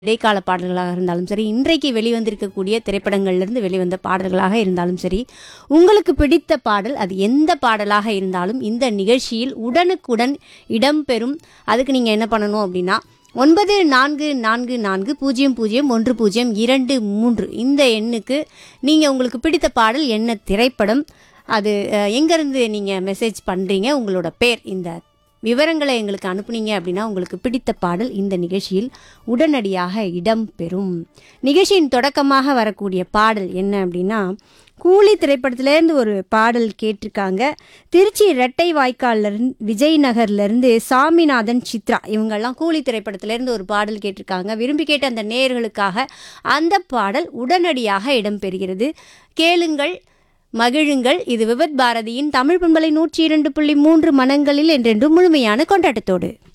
இடைக்கால பாடல்களாக இருந்தாலும் சரி இன்றைக்கு வெளிவந்திருக்கக்கூடிய திரைப்படங்கள்லேருந்து வெளிவந்த பாடல்களாக இருந்தாலும் சரி உங்களுக்கு பிடித்த பாடல் அது எந்த பாடலாக இருந்தாலும் இந்த நிகழ்ச்சியில் உடனுக்குடன் இடம்பெறும் அதுக்கு நீங்கள் என்ன பண்ணணும் அப்படின்னா ஒன்பது நான்கு நான்கு நான்கு பூஜ்ஜியம் பூஜ்ஜியம் ஒன்று பூஜ்ஜியம் இரண்டு மூன்று இந்த எண்ணுக்கு நீங்கள் உங்களுக்கு பிடித்த பாடல் என்ன திரைப்படம் அது அஹ், எங்கேருந்து நீங்கள் மெசேஜ் பண்ணுறீங்க உங்களோட பேர் இந்த விவரங்களை எங்களுக்கு அனுப்புனீங்க அப்படின்னா உங்களுக்கு பிடித்த பாடல் இந்த நிகழ்ச்சியில் உடனடியாக இடம்பெறும் நிகழ்ச்சியின் தொடக்கமாக வரக்கூடிய பாடல் என்ன அப்படின்னா கூலி திரைப்படத்திலேருந்து ஒரு பாடல் கேட்டிருக்காங்க திருச்சி இரட்டை வாய்க்கால்லேருந்து விஜய் நகர்லேருந்து சாமிநாதன் சித்ரா இவங்கெல்லாம் கூலி திரைப்படத்திலேருந்து ஒரு பாடல் கேட்டிருக்காங்க விரும்பி கேட்ட அந்த நேயர்களுக்காக அந்த பாடல் உடனடியாக இடம்பெறுகிறது கேளுங்கள் மகிழுங்கள் இது விபத் பாரதியின் தமிழ் பண்பலை நூற்றி இரண்டு புள்ளி மூன்று மனங்களில் என்றென்றும் முழுமையான கொண்டாட்டத்தோடு